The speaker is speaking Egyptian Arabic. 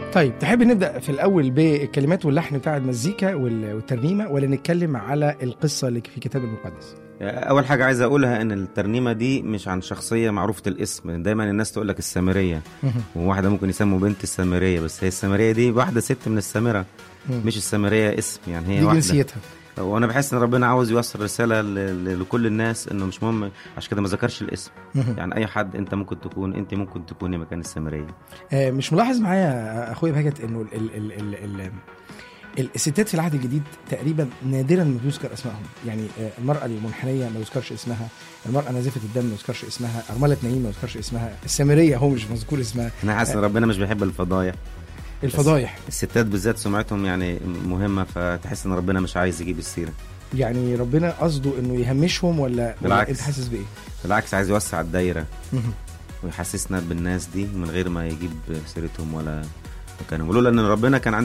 طيب تحب نبدا في الاول بالكلمات واللحن بتاع المزيكا وال- والترنيمه ولا نتكلم على القصه اللي في الكتاب المقدس اول حاجه عايز اقولها ان الترنيمه دي مش عن شخصيه معروفه الاسم دايما الناس تقول لك السامريه وواحده ممكن يسموا بنت السامريه بس هي السامريه دي واحده ست من السامره مم. مش السامريه اسم يعني هي دي واحده جنسيتها وانا بحس ان ربنا عاوز يوصل رساله ل- ل- لكل الناس انه مش مهم عشان كده ما ذكرش الاسم يعني اي حد انت ممكن تكون انت ممكن تكوني مكان السامريه آه، مش ملاحظ معايا اخويا بهجت انه ال ال ال ال ال ال- الستات في العهد الجديد تقريبا نادرا ما بيذكر اسمائهم يعني آه، المراه المنحنيه ما يذكرش اسمها المراه نازفه الدم ما يذكرش اسمها ارمله نعيم ما يذكرش اسمها السامريه هو مش مذكور اسمها انا حاسس ان ربنا مش بيحب الفضايح الفضايح الستات بالذات سمعتهم يعني مهمه فتحس ان ربنا مش عايز يجيب السيره يعني ربنا قصده انه يهمشهم ولا ولا بالعكس. انت حاسس بايه؟ بالعكس عايز يوسع الدايره ويحسسنا بالناس دي من غير ما يجيب سيرتهم ولا مكانهم ولولا ان ربنا كان عنده